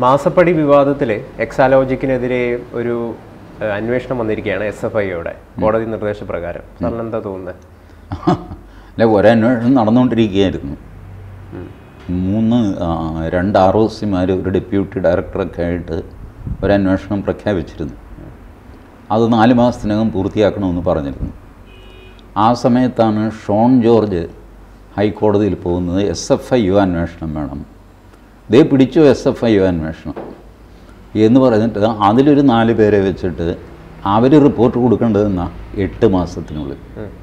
മാസപ്പടി വിവാദത്തിൽ എക്സാലോജിക്കിനെതിരെ ഒരു ഏഹ്, അന്വേഷണം വന്നിരിക്കുകയാണ് എസ് എഫ് ഐയുടെ കോടതി നിർദ്ദേശപ്രകാരം സാറിന് എന്താ തോന്നുന്നത് അല്ല ഒരന്വേഷണം നടന്നുകൊണ്ടിരിക്കുകയായിരുന്നു മൂന്ന് ആ, രണ്ട് ആർ ഒ സിമാർ ഒരു ഡെപ്യൂട്ടി ഡയറക്ടറൊക്കെ ആയിട്ട് ഒരന്വേഷണം പ്രഖ്യാപിച്ചിരുന്നു അത് നാല് മാസത്തിനകം പൂർത്തിയാക്കണമെന്ന് പറഞ്ഞിരുന്നു ആ സമയത്താണ് ഷോൺ ജോർജ് ഹൈക്കോടതിയിൽ പോകുന്നത് എസ് എഫ് ഐ യു അന്വേഷണം വേണം ദേ പിടിച്ചു എസ് എഫ് ഐ യു അന്വേഷണം എന്ന് പറഞ്ഞിട്ട് അതിലൊരു നാല് പേരെ വെച്ചിട്ട് അവർ റിപ്പോർട്ട് കൊടുക്കേണ്ടതെന്നാ എട്ട് മാസത്തിനുള്ളിൽ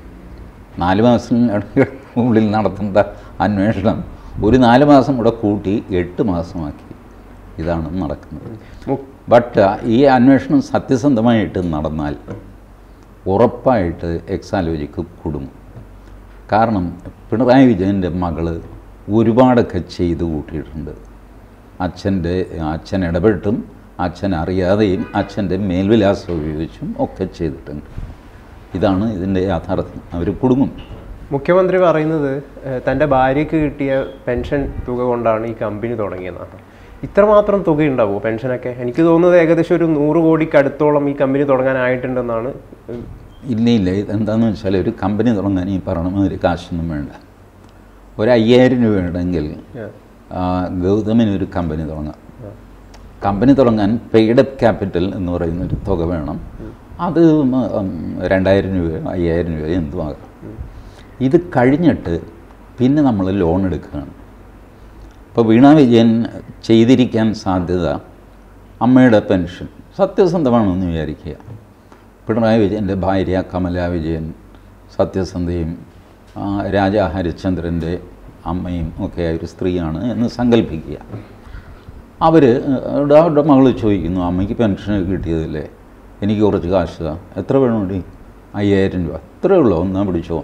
നാല് മാസത്തിനുള്ളിൽ നടത്തേണ്ട അന്വേഷണം ഒരു നാല് മാസം കൂടെ കൂട്ടി എട്ട് മാസമാക്കി ഇതാണ് നടക്കുന്നത് മു- ബട്ട് ഈ അന്വേഷണം സത്യസന്ധമായിട്ട് നടന്നാൽ ഉറപ്പായിട്ട് എക്സാലോജിക്ക് കുടുങ്ങും കാരണം പിണറായി വിജയൻ്റെ മകള് ഒരുപാടൊക്കെ ചെയ്ത് കൂട്ടിയിട്ടുണ്ട് അച്ഛൻ്റെ അച്ഛൻ ഇടപെട്ടും അച്ഛൻ അറിയാതെയും അച്ഛൻ്റെ മേൽവിലാസം ഉപയോഗിച്ചും ഒക്കെ ചെയ്തിട്ടുണ്ട് ഇതാണ് ഇതിൻ്റെ യാഥാർത്ഥ്യം അവർ കുടുങ്ങും മുഖ്യമന്ത്രി പറയുന്നത് ഏഹ്, തൻ്റെ ഭാര്യയ്ക്ക് കിട്ടിയ പെൻഷൻ തുക കൊണ്ടാണ് ഈ കമ്പനി തുടങ്ങിയതാണ് ഇത്രമാത്രം തുക ഉണ്ടാവുമോ പെൻഷനൊക്കെ എനിക്ക് തോന്നുന്നത് ഏകദേശം ഒരു നൂറ് കോടിക്ക് അടുത്തോളം ഈ കമ്പനി തുടങ്ങാനായിട്ടുണ്ടെന്നാണ് ഉം, ഇല്ല ഇല്ല ഇതെന്താണെന്ന് വെച്ചാൽ ഒരു കമ്പനി തുടങ്ങാൻ ഈ പറഞ്ഞ മാതിരി കാശൊന്നും വേണ്ട ഒരു അയ്യായിരം രൂപ ഉണ്ടെങ്കിൽ ഏഹ്, ആ, ഗൗതമിന് ഒരു കമ്പനി തുടങ്ങാം കമ്പനി തുടങ്ങാൻ പെയ്ഡ് അപ്പ് ക്യാപിറ്റൽ എന്ന് പറയുന്ന ഒരു തുക വേണം അത് ഉം, ഉം, രണ്ടായിരം രൂപയോ അയ്യായിരം രൂപയോ എന്തുമാകാം ഇത് കഴിഞ്ഞിട്ട് പിന്നെ നമ്മൾ ലോൺ എടുക്കുകയാണ് ഇപ്പോൾ വീണ വിജയൻ ചെയ്തിരിക്കാൻ സാധ്യത അമ്മയുടെ പെൻഷൻ സത്യസന്ധമാണെന്ന് വിചാരിക്കുക പിണറായി വിജയൻ്റെ ഭാര്യ കമല വിജയൻ സത്യസന്ധയും ആ, രാജാ ഹരിശ്ചന്ദ്രൻ്റെ അമ്മയും ഒക്കെ ആയ ഒരു സ്ത്രീയാണ് എന്ന് സങ്കല്പിക്കുക അവർ അവരുടെ മകൾ ചോദിക്കുന്നു അമ്മയ്ക്ക് പെൻഷൻ കിട്ടിയതല്ലേ എനിക്ക് കുറച്ച് കാശ് താ എത്ര വേണമെടി അയ്യായിരം രൂപ എത്രയേ ഉള്ളൂ ഒന്നാ പിടിച്ചോ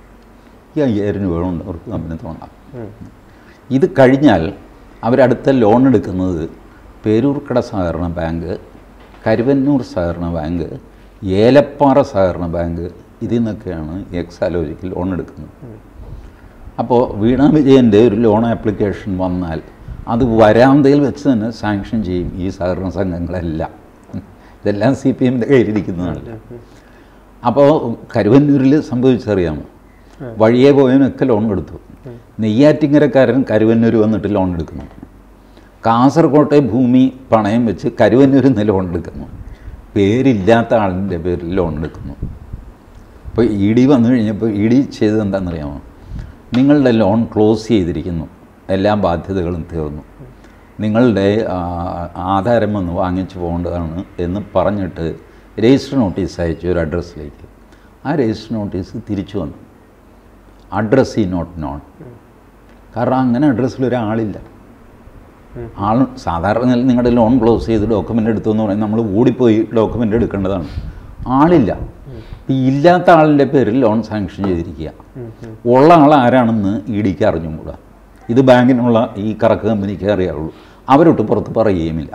ഈ അയ്യായിരം രൂപ കൊണ്ട് അവർക്ക് കമ്പനി തുടങ്ങാം ഉം, ഇത് കഴിഞ്ഞാൽ അവരടുത്ത ലോൺ എടുക്കുന്നത് പേരൂർക്കട സഹകരണ ബാങ്ക് കരുവന്നൂർ സഹകരണ ബാങ്ക് ഏലപ്പാറ സഹകരണ ബാങ്ക് ഇതിൽ നിന്നൊക്കെയാണ് എക്സാലോജിക്ക് ലോൺ എടുക്കുന്നത് അപ്പോൾ വീണ വിജയൻ്റെ ഒരു ലോൺ ആപ്ലിക്കേഷൻ വന്നാൽ അത് വരാന്തയിൽ വെച്ച് തന്നെ സാങ്ഷൻ ചെയ്യും ഈ സഹകരണ സംഘങ്ങളെല്ലാം ഇതെല്ലാം സി പി എമ്മിൻ്റെ കയ്യിലിരിക്കുന്നതല്ല അപ്പോൾ കരുവന്നൂരിൽ സംഭവിച്ചറിയാമോ വഴിയെ പോയവനൊക്കെ ലോൺ എടുത്തു നെയ്യാറ്റിങ്കരക്കാരൻ കരുവന്നൂർ വന്നിട്ട് ലോൺ എടുക്കുന്നു കാസർകോട്ടെ ഭൂമി പണയം വെച്ച് കരുവന്നൂരിൽ നിന്ന് ലോൺ എടുക്കുന്നു പേരില്ലാത്ത ആളിൻ്റെ പേരിൽ ലോൺ എടുക്കുന്നു അപ്പോൾ ഇ ഡി വന്നു കഴിഞ്ഞപ്പോൾ ഇ ഡി ചെയ്തത് എന്താണെന്നറിയാമോ നിങ്ങളുടെ ലോൺ ക്ലോസ് ചെയ്തിരിക്കുന്നു എല്ലാ ബാധ്യതകളും തീർന്നു നിങ്ങളുടെ ആ, ആധാരം വന്ന് വാങ്ങിച്ചു പോകേണ്ടതാണ് എന്ന് പറഞ്ഞിട്ട് രജിസ്റ്റർ നോട്ടീസ് അയച്ചു ഒരു അഡ്രസ്സിലേക്ക് ആ രജിസ്റ്റർ നോട്ടീസ് തിരിച്ചു വന്നു അഡ്രസ് ഈ നോട്ട് നോൺ കാരണം അങ്ങനെ അഡ്രസ്സിൽ ഒരാളില്ല ആൾ സാധാരണ നിങ്ങളുടെ ലോൺ ക്ലോസ് ചെയ്ത് ഡോക്യുമെൻ്റ് എടുത്തു എന്ന് പറയുന്നത് നമ്മൾ ഓടിപ്പോയി ഡോക്യുമെൻ്റ് എടുക്കേണ്ടതാണ് ആളില്ല ഈ ഇല്ലാത്ത ആളിൻ്റെ പേരിൽ ലോൺ സാങ്ഷൻ ചെയ്തിരിക്കുക ഉള്ള ആൾ ആരാണെന്ന് ഇ ഡിക്ക് അറിഞ്ഞുകൂടാ ഇത് ബാങ്കിനുള്ള ഈ കറക്ക് കമ്പനിക്ക് അറിയാവുള്ളൂ അവരൊട്ട് പുറത്ത് പറയുകയുമില്ല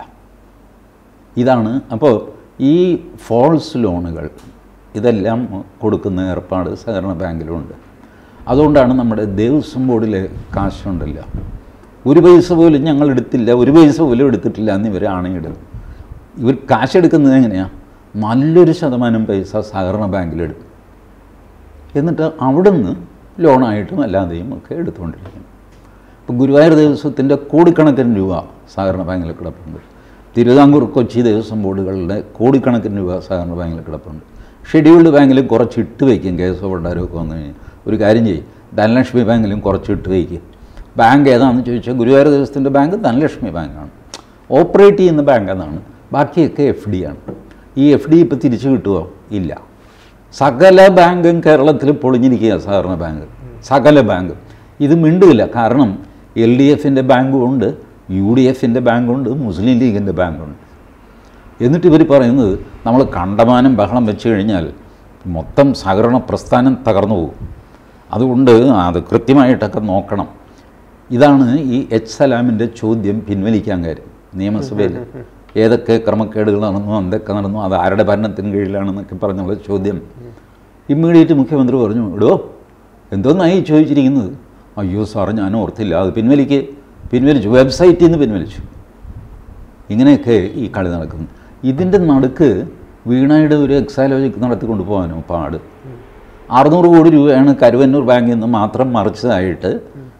ഇതാണ് അപ്പോൾ ഈ ഫോൾസ് ലോണുകൾ ഇതെല്ലാം കൊടുക്കുന്ന ഏർപ്പാട് സഹകരണ ബാങ്കിലുണ്ട് അതുകൊണ്ടാണ് നമ്മുടെ ദേവസ്വം ബോർഡിലെ കാശുണ്ടല്ലോ ഒരു പൈസ പോലും ഞങ്ങൾ എടുത്തില്ല ഒരു പൈസ പോലും എടുത്തിട്ടില്ല എന്ന് ഇവർ ആണയിടും ഇവർ കാശെടുക്കുന്നത് എങ്ങനെയാണ് നല്ലൊരു ശതമാനം പൈസ സഹകരണ ബാങ്കിലെടുക്കും എന്നിട്ട് അവിടുന്ന് ലോണായിട്ടും അല്ലാതെയും ഒക്കെ എടുത്തുകൊണ്ടിരിക്കും ഇപ്പോൾ ഗുരുവായൂർ ദേവസ്വത്തിൻ്റെ കോടിക്കണക്കിന് രൂപ സഹകരണ ബാങ്കിൽ കിടപ്പുണ്ട് തിരുവിതാംകൂർ കൊച്ചി ദേവസ്വം ബോർഡുകളുടെ കോടിക്കണക്കിന് രൂപ സഹകരണ ബാങ്കിൽ കിടപ്പുണ്ട് ഷെഡ്യൂൾഡ് ബാങ്കിലും കുറച്ച് ഇട്ട് വയ്ക്കും കേസോ കൊണ്ടാരമൊക്കെ വന്നു കഴിഞ്ഞാൽ ഒരു കാര്യം ചെയ്യും ധനലക്ഷ്മി ബാങ്കിലും കുറച്ച് ഇട്ട് വയ്ക്കും ബാങ്ക് ഏതാണെന്ന് ചോദിച്ചാൽ ഗുരുവായൂർ ദേവസ്വത്തിൻ്റെ ബാങ്ക് ധനലക്ഷ്മി ബാങ്കാണ് ഓപ്പറേറ്റ് ചെയ്യുന്ന ബാങ്ക് എന്നാണ് ബാക്കിയൊക്കെ എഫ് ഡി ആണ് ഈ എഫ് ഡി ഇപ്പോൾ തിരിച്ചു കിട്ടുമോ ഇല്ല സകല ബാങ്കും കേരളത്തിൽ പൊളിഞ്ഞിരിക്കുക സഹകരണ ബാങ്ക് സകല ബാങ്കും ഇത് മിണ്ടില്ല കാരണം എൽ ഡി എഫിൻ്റെ ബാങ്കും ഉണ്ട് യു ഡി എഫിൻ്റെ ബാങ്കുണ്ട് മുസ്ലിം ലീഗിൻ്റെ ബാങ്കുണ്ട് എന്നിട്ട് ഇവർ പറയുന്നത് നമ്മൾ കണ്ടമാനം ബഹളം വെച്ച് കഴിഞ്ഞാൽ മൊത്തം സഹകരണ പ്രസ്ഥാനം തകർന്നു പോകും അതുകൊണ്ട് അത് കൃത്യമായിട്ടൊക്കെ നോക്കണം ഇതാണ് ഈ എച്ച് സലാമിൻ്റെ ചോദ്യം പിൻവലിക്കാൻ കാര്യം നിയമസഭയിൽ ഏതൊക്കെ ക്രമക്കേടുകൾ നടന്നു എന്തൊക്കെ നടന്നു അത് ആരുടെ ഭരണത്തിന് കീഴിലാണെന്നൊക്കെ പറഞ്ഞുള്ള ചോദ്യം ഇമ്മീഡിയറ്റ് മുഖ്യമന്ത്രി പറഞ്ഞു ഇടോ എന്തോന്നായി ചോദിച്ചിരിക്കുന്നത് അയ്യോ സാറ് ഞാൻ ഓർത്തില്ല അത് പിൻവലിക്ക് പിൻവലിച്ചു വെബ്സൈറ്റിൽ നിന്ന് പിൻവലിച്ചു ഇങ്ങനെയൊക്കെ ഈ കളി നടക്കുന്നു ഇതിൻ്റെ നടുക്ക് വീണയുടെ ഒരു എക്സാലോജിക്ക് നടത്തിക്കൊണ്ട് പോകാനോ പാട് അറുന്നൂറ് കോടി രൂപയാണ് കരുവന്നൂർ ബാങ്കിൽ നിന്ന് മാത്രം മറിച്ചതായിട്ട്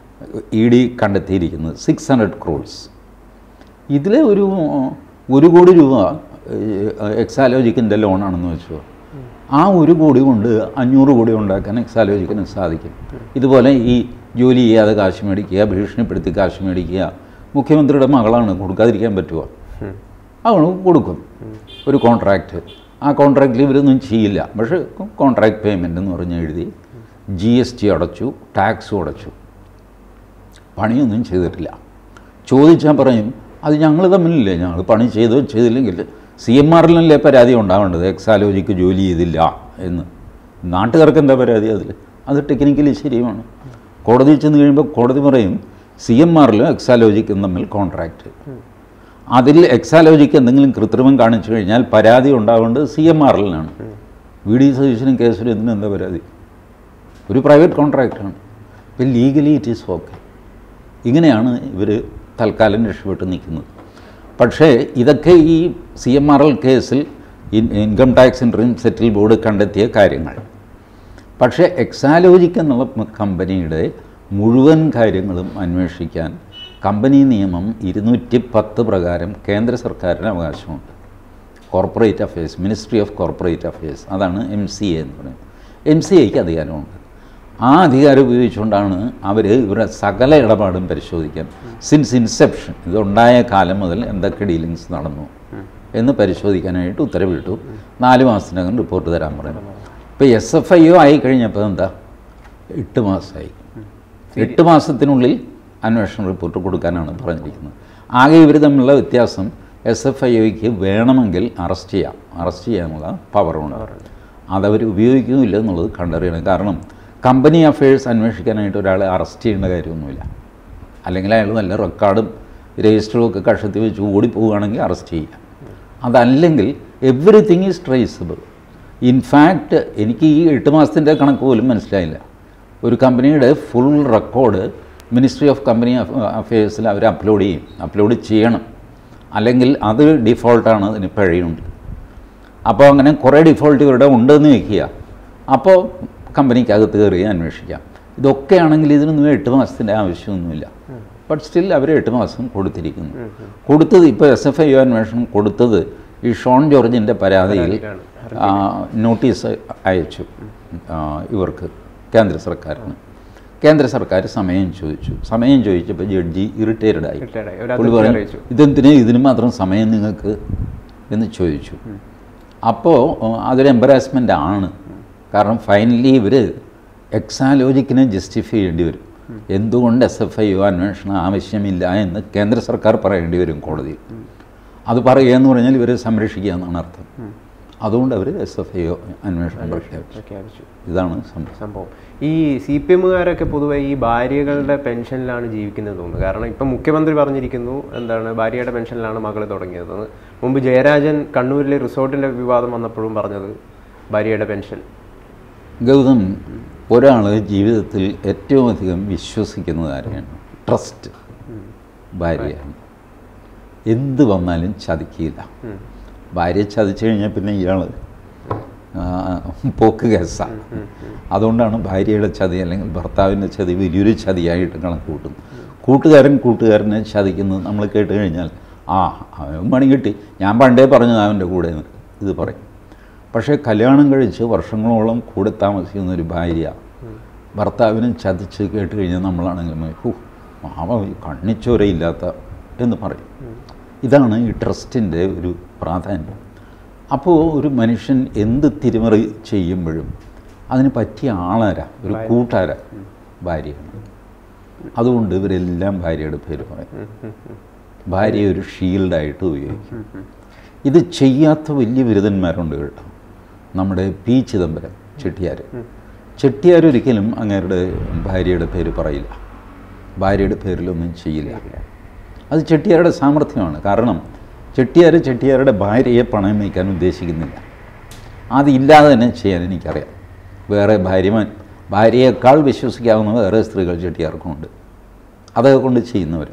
ഇ ഡി കണ്ടെത്തിയിരിക്കുന്നത് സിക്സ് ഹൺഡ്രഡ് ക്രോഡ്സ് ഇതിലെ ഒരു ഒരു കോടി രൂപ എക്സാലോജിക്കിൻ്റെ ലോണാണെന്ന് വെച്ചോ ആ ഒരു കോടി കൊണ്ട് അഞ്ഞൂറ് കോടി ഉണ്ടാക്കാൻ എക്സാലോജിക്കിന് സാധിക്കും ഇതുപോലെ ഈ ജോലി ചെയ്യാതെ കാശ് മേടിക്കുക ഭീഷണിപ്പെടുത്തി കാശ് മേടിക്കുക മുഖ്യമന്ത്രിയുടെ മകളാണ് കൊടുക്കാതിരിക്കാൻ പറ്റുമോ അവൾ കൊടുക്കും ഒരു കോൺട്രാക്റ്റ് ആ കോൺട്രാക്റ്റിൽ ഇവരൊന്നും ചെയ്യില്ല പക്ഷേ കോൺട്രാക്ട് പേയ്മെൻ്റ് എന്ന് പറഞ്ഞ് എഴുതി ജി എസ് ടി അടച്ചു ടാക്സും അടച്ചു പണിയൊന്നും ചെയ്തിട്ടില്ല ചോദിച്ചാൽ പറയും അത് ഞങ്ങൾ തമ്മിലില്ലേ ഞങ്ങൾ പണി ചെയ്തോ ചെയ്തില്ലെങ്കിൽ സി എം ആറിലല്ലേ പരാതി ഉണ്ടാവേണ്ടത് എക്സാലോജിക്ക് ജോലി ചെയ്തില്ല എന്ന് നാട്ടുകാർക്ക് എന്താ പരാതി അതിൽ അത് ടെക്നിക്കലി ശരിയുമാണ് കോടതിയിൽ ചെന്ന് കഴിയുമ്പോൾ കോടതി പറയും സി എം ആറിലും എക്സാലോജിക്കും തമ്മിൽ കോൺട്രാക്റ്റ് അതിൽ എക്സാലോജിക്ക് എന്തെങ്കിലും കൃത്രിമം കാണിച്ചു കഴിഞ്ഞാൽ പരാതി ഉണ്ടാവേണ്ടത് സി എം ആറിലാണ് വി ഡി സതീശനും കേസിലും എന്തിനും എന്താ പരാതി ഒരു പ്രൈവറ്റ് കോൺട്രാക്റ്റാണ് ഇപ്പം ലീഗലി ഇറ്റ് ഈസ് ഓക്കെ ഇങ്ങനെയാണ് ഇവർ തൽക്കാലം രക്ഷപ്പെട്ട് നിൽക്കുന്നത് പക്ഷേ ഇതൊക്കെ ഈ സി എം ആർ എൽ കേസിൽ in- income tax interim settle board കണ്ടെത്തിയ കാര്യങ്ങൾ പക്ഷേ എക്സാലോജിക് എന്നുള്ള മ- കമ്പനിയുടെ മുഴുവൻ കാര്യങ്ങളും അന്വേഷിക്കാൻ കമ്പനി നിയമം ഇരുന്നൂറ്റി പത്ത് പ്രകാരം കേന്ദ്ര സർക്കാരിന് അവകാശമുണ്ട് corporate affairs ministry of corporate affairs അതാണ് എം സി എ എന്ന് പറയുന്നത് എം സി എക്ക് അധികാരമുണ്ട് ആ അധികാരം ഉപയോഗിച്ചുകൊണ്ടാണ് അവർ ഇവരുടെ സകല ഇടപാടും പരിശോധിക്കാൻ സിൻസ് ഇൻസെപ്ഷൻ ഇതുണ്ടായ കാലം മുതൽ എന്തൊക്കെ ഡീലിങ്സ് നടന്നു എന്ന് പരിശോധിക്കാനായിട്ട് ഉത്തരവിട്ടു നാല് മാസത്തിനകം റിപ്പോർട്ട് തരാൻ പറഞ്ഞു ഇപ്പോൾ എസ് എഫ് ഐ ഒ ആയി കഴിഞ്ഞപ്പോൾ എന്താ എട്ട് മാസമായി എട്ട് മാസത്തിനുള്ളിൽ അന്വേഷണ റിപ്പോർട്ട് കൊടുക്കാനാണ് പറഞ്ഞിരിക്കുന്നത് ആകെ ഇവർ തമ്മിലുള്ള വ്യത്യാസം എസ് എഫ് ഐ ഒയ്ക്ക് വേണമെങ്കിൽ അറസ്റ്റ് ചെയ്യാം അറസ്റ്റ് ചെയ്യാനുള്ള പവറുണ്ട് അതവർ ഉപയോഗിക്കുന്നില്ല എന്നുള്ളത് കണ്ടറിയണം കാരണം കമ്പനി അഫയേഴ്സ് അന്വേഷിക്കാനായിട്ട് ഒരാളെ അറസ്റ്റ് ചെയ്യേണ്ട കാര്യമൊന്നുമില്ല അല്ലെങ്കിൽ അയാൾ നല്ല റെക്കോർഡും രജിസ്റ്ററും ഒക്കെ കഷത്തി വെച്ച് ഓടിപ്പോവുകയാണെങ്കിൽ അറസ്റ്റ് ചെയ്യുക അതല്ലെങ്കിൽ എവറിത്തിങ് ഈസ് ട്രേസബിൾ ഇൻഫാക്റ്റ് എനിക്ക് ഈ എട്ട് മാസത്തിൻ്റെ കണക്ക് പോലും മനസ്സിലായില്ല ഒരു കമ്പനിയുടെ full record ministry of company അഫയേഴ്സിൽ അവർ അപ്ലോഡ് ചെയ്യും അപ്ലോഡ് ചെയ്യണം അല്ലെങ്കിൽ അത് ഡിഫോൾട്ടാണ് അതിന് പിഴയുണ്ട് അപ്പോൾ അങ്ങനെ കുറേ ഡിഫോൾട്ട് ഇവരുടെ ഉണ്ടെന്ന് വയ്ക്കുക അപ്പോൾ കമ്പനിക്കകത്ത് കയറി അന്വേഷിക്കാം ഇതൊക്കെയാണെങ്കിൽ ഇതിനൊന്നും എട്ട് മാസത്തിൻ്റെ ആവശ്യമൊന്നുമില്ല ബട്ട് സ്റ്റിൽ അവർ എട്ട് മാസം കൊടുത്തിരിക്കുന്നു കൊടുത്തത് ഇപ്പോൾ എസ് എഫ് ഐ അന്വേഷണം കൊടുത്തത് ഈ ഷോൺ ജോർജിൻ്റെ പരാതിയിൽ ആ, നോട്ടീസ് അയച്ചു ആ, ഇവർക്ക് കേന്ദ്ര സർക്കാരിന് കേന്ദ്ര സർക്കാർ സമയം ചോദിച്ചു സമയം ചോദിച്ചപ്പോൾ ജഡ്ജി ഇറിറ്റേറ്റഡ് ആയി Irritated ആയി. ഒരു പുള്ളി അതൃപ്തി പറഞ്ഞു അറിയിച്ചു. ഇതെന്തിനാ ഇതിന് മാത്രം സമയം നിങ്ങൾക്ക് എന്ന് ചോദിച്ചു അപ്പോൾ അതൊരു എംബറാസ്മെൻ്റ് ആണ് കാരണം ഫൈനലി ഇവർ എക്സാലോജിക്കിനെ ജസ്റ്റിഫൈ ചെയ്യേണ്ടി വരും എന്തുകൊണ്ട് എസ് എഫ് ഐ ഒ അന്വേഷണം ആവശ്യമില്ല എന്ന് കേന്ദ്ര സർക്കാർ പറയേണ്ടി വരും കോടതിയിൽ അത് പറയുക എന്ന് പറഞ്ഞാൽ ഇവരെ സംരക്ഷിക്കുക എന്നാണ് അർത്ഥം അതുകൊണ്ട് അവർ എസ് എഫ് ഐ ഒ അന്വേഷണം പ്രഖ്യാപിച്ചു പ്രഖ്യാപിച്ചു ഇതാണ് സംഭവം സംഭവം ഈ സി പി എമ്മുകാരൊക്കെ പൊതുവെ ഈ ഭാര്യകളുടെ പെൻഷനിലാണ് ജീവിക്കുന്നത് തോന്നുന്നു കാരണം ഇപ്പം മുഖ്യമന്ത്രി പറഞ്ഞിരിക്കുന്നു എന്താണ് ഭാര്യയുടെ പെൻഷനിലാണ് മകൾ തുടങ്ങിയത് മുമ്പ് ജയരാജൻ കണ്ണൂരിലെ റിസോർട്ടിൻ്റെ വിവാദം വന്നപ്പോഴും പറഞ്ഞത് ഭാര്യയുടെ പെൻഷൻ ഗൗതം ഒരാൾ ജീവിതത്തിൽ ഏറ്റവും അധികം വിശ്വസിക്കുന്നത് ആരെയാണ് ട്രസ്റ്റ് ഭാര്യയാണ് എന്ത് വന്നാലും ചതിക്കില്ല ഭാര്യ ചതിച്ചു കഴിഞ്ഞാൽ പിന്നെ ഇയാൾ പോക്ക് കേസാണ് അതുകൊണ്ടാണ് ഭാര്യയുടെ ചതി അല്ലെങ്കിൽ ഭർത്താവിൻ്റെ ചതി വലിയൊരു ചതിയായിട്ട് കണക്ക് കൂട്ടുന്നത് കൂട്ടുകാരൻ കൂട്ടുകാരനെ ചതിക്കുന്നത് നമ്മൾ കേട്ട് കഴിഞ്ഞാൽ ആ അവൻ പണി കിട്ടി ഞാൻ പണ്ടേ പറഞ്ഞത് അവൻ്റെ കൂടെ എന്ന് ഇത് പറയും പക്ഷേ കല്യാണം കഴിച്ച് വർഷങ്ങളോളം കൂടെ താമസിക്കുന്ന ഒരു ഭാര്യ ഭർത്താവിനെ ചതിച്ച് കേട്ട് കഴിഞ്ഞാൽ നമ്മളാണെങ്കിലും ഹൂ മാവ കണ്ണിച്ചോരയില്ലാത്ത എന്ന് പറയും ഇതാണ് ഈ ട്രസ്റ്റിൻ്റെ ഒരു പ്രാധാന്യം അപ്പോൾ ഒരു മനുഷ്യൻ എന്ത് തിരിമറി ചെയ്യുമ്പോഴും അതിന് പറ്റിയ ആളാരാ ഒരു കൂട്ടാരാ ഭാര്യയാണ് അതുകൊണ്ട് ഇവരെല്ലാം ഭാര്യയുടെ പേര് പറയും ഭാര്യയെ ഒരു ഷീൽഡായിട്ട് ഉപയോഗിക്കും ഇത് ചെയ്യാത്ത വലിയ ബിരുദന്മാരുണ്ട് കേട്ടോ നമ്മുടെ പി ചിദംബരം ചെട്ടിയാർ ചെട്ടിയാർ ഒരിക്കലും അങ്ങേരുടെ ഭാര്യയുടെ പേര് പറയില്ല ഭാര്യയുടെ പേരിലൊന്നും ചെയ്യില്ല അത് ചെട്ടിയാരുടെ സാമർഥ്യമാണ് കാരണം ചെട്ടിയാർ ചെട്ടിയാരുടെ ഭാര്യയെ പണയം വയ്ക്കാൻ ഉദ്ദേശിക്കുന്നില്ല അതില്ലാതെ തന്നെ ചെയ്യാൻ എനിക്കറിയാം വേറെ ഭാര്യമാൻ ഭാര്യയേക്കാൾ വിശ്വസിക്കാവുന്ന വേറെ സ്ത്രീകൾ ചെട്ടിയാർക്കുമുണ്ട് അതൊക്കെ കൊണ്ട് ചെയ്യുന്നവരാണ്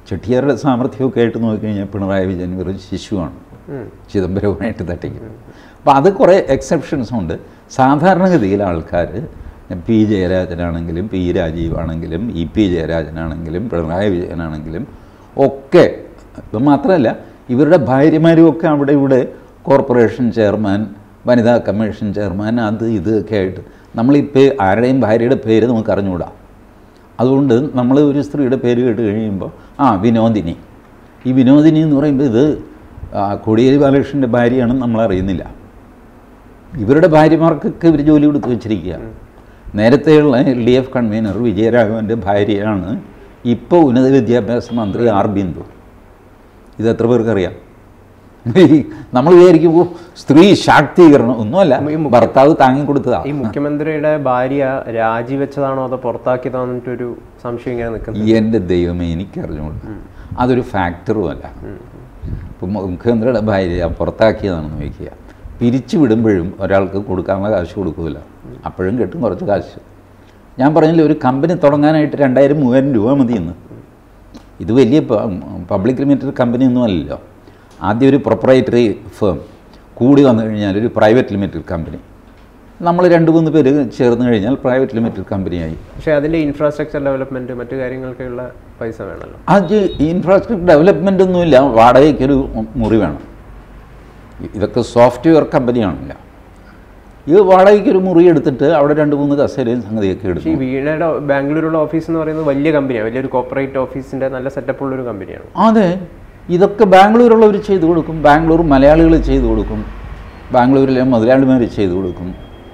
ചെട്ടിയാരുടെ സാമർഥ്യമൊക്കെ ആയിട്ട് നോക്കിക്കഴിഞ്ഞാൽ പിണറായി വിജയൻ വെറും ശിശുവാണ് ചിദംബരവുമായിട്ട് തട്ടിക്കും അപ്പോൾ അത് കുറേ എക്സെപ്ഷൻസ് ഉണ്ട് സാധാരണഗതിയിൽ ആൾക്കാർ പി ജയരാജനാണെങ്കിലും പി രാജീവാണെങ്കിലും ഇ പി ജയരാജനാണെങ്കിലും പിണറായി വിജയനാണെങ്കിലും ഒക്കെ ഇപ്പം മാത്രമല്ല ഇവരുടെ ഭാര്യമാരും ഒക്കെ അവിടെ ഇവിടെ കോർപ്പറേഷൻ ചെയർമാൻ വനിതാ കമ്മീഷൻ ചെയർമാൻ അത് ഇത് ഒക്കെ ആയിട്ട് നമ്മളിപ്പോൾ ആരുടെയും ഭാര്യയുടെ പേര് നമുക്ക് അറിഞ്ഞുകൂടാ അതുകൊണ്ട് നമ്മൾ ഒരു സ്ത്രീയുടെ പേര് കേട്ട് കഴിയുമ്പോൾ ആ വിനോദിനി ഈ വിനോദിനി എന്ന് പറയുമ്പോൾ ഇത് ആ, കോടിയേരി ബാലകൃഷ്ണൻ്റെ ഭാര്യയാണെന്ന് നമ്മൾ അറിയുന്നില്ല ഇവരുടെ ഭാര്യമാർക്കൊക്കെ ഇവർ ജോലി കൊടുത്ത് വെച്ചിരിക്കുക നേരത്തെയുള്ള എൽ ഡി എഫ് കൺവീനർ വിജയരാഘവൻ്റെ ഭാര്യയാണ് ഇപ്പോൾ ഉന്നത വിദ്യാഭ്യാസ മന്ത്രി ആർ ബിന്ദു ഇത് എത്ര പേർക്കറിയാം ഈ നമ്മൾ വിചാരിക്കുമ്പോൾ സ്ത്രീ ശാക്തീകരണം ഒന്നുമല്ല ഭർത്താവ് താങ്ങി കൊടുത്തതാ ഈ മുഖ്യമന്ത്രിയുടെ ഭാര്യ രാജിവെച്ചതാണോ അതോ പുറത്താക്കിയതാണോ എന്നിട്ടൊരു സംശയം ഇങ്ങനെ നിൽക്കുന്നത് എൻ്റെ ദൈവമേ എനിക്കറിഞ്ഞുകൊണ്ട് അതൊരു ഫാക്ടറുമല്ല ഇപ്പം മുഖ്യമന്ത്രിയുടെ ഭാര്യ പുറത്താക്കിയതാണെന്ന് വയ്ക്കുക പിരിച്ചു വിടുമ്പോഴും ഒരാൾക്ക് കൊടുക്കാനുള്ള കാശ് കൊടുക്കില്ല അപ്പോഴും കിട്ടും കുറച്ച് കാശ് ഞാൻ പറഞ്ഞില്ലേ ഒരു കമ്പനി തുടങ്ങാനായിട്ട് രണ്ടായിരം മൂവായിരം രൂപ മതിയെന്ന് ഇത് വലിയ പബ്ലിക് ലിമിറ്റഡ് കമ്പനി ഒന്നും അല്ലല്ലോ ആദ്യം ഒരു പ്രൊപ്പറേറ്ററി ഫേം കൂടി വന്നു കഴിഞ്ഞാൽ ഒരു പ്രൈവറ്റ് ലിമിറ്റഡ് കമ്പനി നമ്മൾ രണ്ട് മൂന്ന് പേര് ചേർന്ന് കഴിഞ്ഞാൽ പ്രൈവറ്റ് ലിമിറ്റഡ് കമ്പനിയായി പക്ഷേ അതിന്റെ ഇൻഫ്രാസ്ട്രക്ചർ ഡെവലപ്മെന്റ് മറ്റു കാര്യങ്ങൾക്കുള്ള പൈസ വേണമല്ലോ അത് ഇൻഫ്രാസ്ട്രക്ചർ ഡെവലപ്മെൻ്റ് ഒന്നുമില്ല വാടകയ്ക്കൊരു മുറി വേണം ഇതൊക്കെ സോഫ്റ്റ്വെയർ കമ്പനിയാണില്ല ഇത് വാടകയ്ക്കൊരു മുറി എടുത്തിട്ട് അവിടെ രണ്ട് മൂന്ന് കസേരയും സംഗതിയൊക്കെ പക്ഷേ ഈ എടുക്കും വീണയുടെ ബാംഗ്ലൂരുള്ള ഓഫീസ് എന്ന് പറയുന്നത് വലിയ കമ്പനിയാണ് വലിയൊരു കോർപ്പറേറ്റ് ഓഫീസിന്റെ നല്ല സെറ്റപ്പ് ഉള്ള ഒരു കമ്പനിയാണ് അതെ ഇതൊക്കെ ബാംഗ്ലൂരുള്ളവർ ചെയ്തു കൊടുക്കും ബാംഗ്ലൂർ മലയാളികൾ ചെയ്തു കൊടുക്കും ബാംഗ്ലൂരിലെ മുതലാളിമാർ ചെയ്തു കൊടുക്കും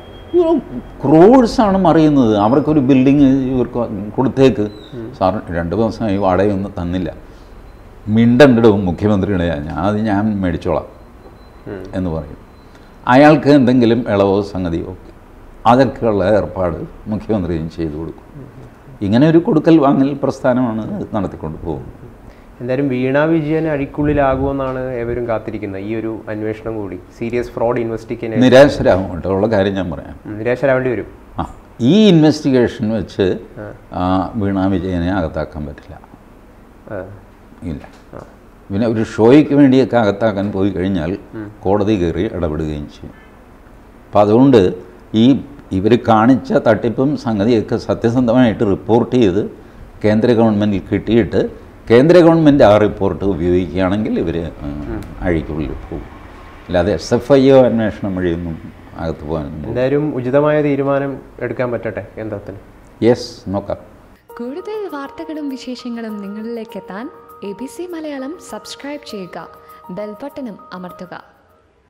ക്രോഡ്സാണ് മറിയുന്നത് അവർക്കൊരു ബിൽഡിങ് ഇവർക്ക് കൊടുത്തേക്ക് സാർ രണ്ട് ദിവസമായി വാടകയൊന്നും തന്നില്ല മിണ്ടണ്ടിടവും മുഖ്യമന്ത്രിയുടെ ഞാൻ അത് ഞാൻ മേടിച്ചോളാം എന്ന് പറയും അയാൾക്ക് എന്തെങ്കിലും ഇളവോ സംഗതിയോ അതൊക്കെയുള്ള ഏർപ്പാട് മുഖ്യമന്ത്രിയും ചെയ്തു കൊടുക്കും ഇങ്ങനെ ഒരു കൊടുക്കൽ വാങ്ങൽ പ്രസ്ഥാനമാണ് നടത്തിക്കൊണ്ട് പോകുന്നത് എന്തായാലും വീണ വിജയൻ അഴിക്കുള്ളിലാകുമെന്നാണ് ഏവരും കാത്തിരിക്കുന്നത് ഈ ഒരു അന്വേഷണം കൂടി സീരിയസ് ഫ്രോഡ് ഇൻവെസ്റ്റിഗേഷൻ നിരാശരാകും കേട്ടോ ഉള്ള കാര്യം ഞാൻ പറയാം നിരാശരാവേണ്ടി വരും ആ ഈ ഇൻവെസ്റ്റിഗേഷൻ വെച്ച് ആ, വീണ വിജയനെ അകത്താക്കാൻ പറ്റില്ല ആ, ഇല്ല പിന്നെ ഒരു ഷോയ്ക്ക് വേണ്ടിയൊക്കെ അകത്താക്കാൻ പോയി കഴിഞ്ഞാൽ കോടതി കയറി ഇടപെടുകയും ചെയ്യും അപ്പം അതുകൊണ്ട് ഈ ഇവർ കാണിച്ച തട്ടിപ്പും സംഗതിയൊക്കെ സത്യസന്ധമായിട്ട് റിപ്പോർട്ട് ചെയ്ത് കേന്ദ്ര ഗവൺമെൻറ്റിൽ കിട്ടിയിട്ട് കേന്ദ്ര ഗവൺമെൻറ് ആ റിപ്പോർട്ട് ഉപയോഗിക്കുകയാണെങ്കിൽ ഇവർ അഴിക്കുള്ളിൽ പോകും അല്ലാതെ എസ് എഫ് ഐ ഒ അന്വേഷണം വഴിയൊന്നും അകത്ത് പോകാനൊന്നും എന്തായാലും ഉചിതമായ തീരുമാനം എടുക്കാൻ പറ്റട്ടെ കേന്ദ്രത്തിന് യെസ് നോക്കാം കൂടുതൽ വാർത്തകളും വിശേഷങ്ങളും നിങ്ങളിലേക്ക് എത്താൻ A B C Malayalam subscribe ചെയ്യുക ബെൽബട്ടനും അമർത്തുക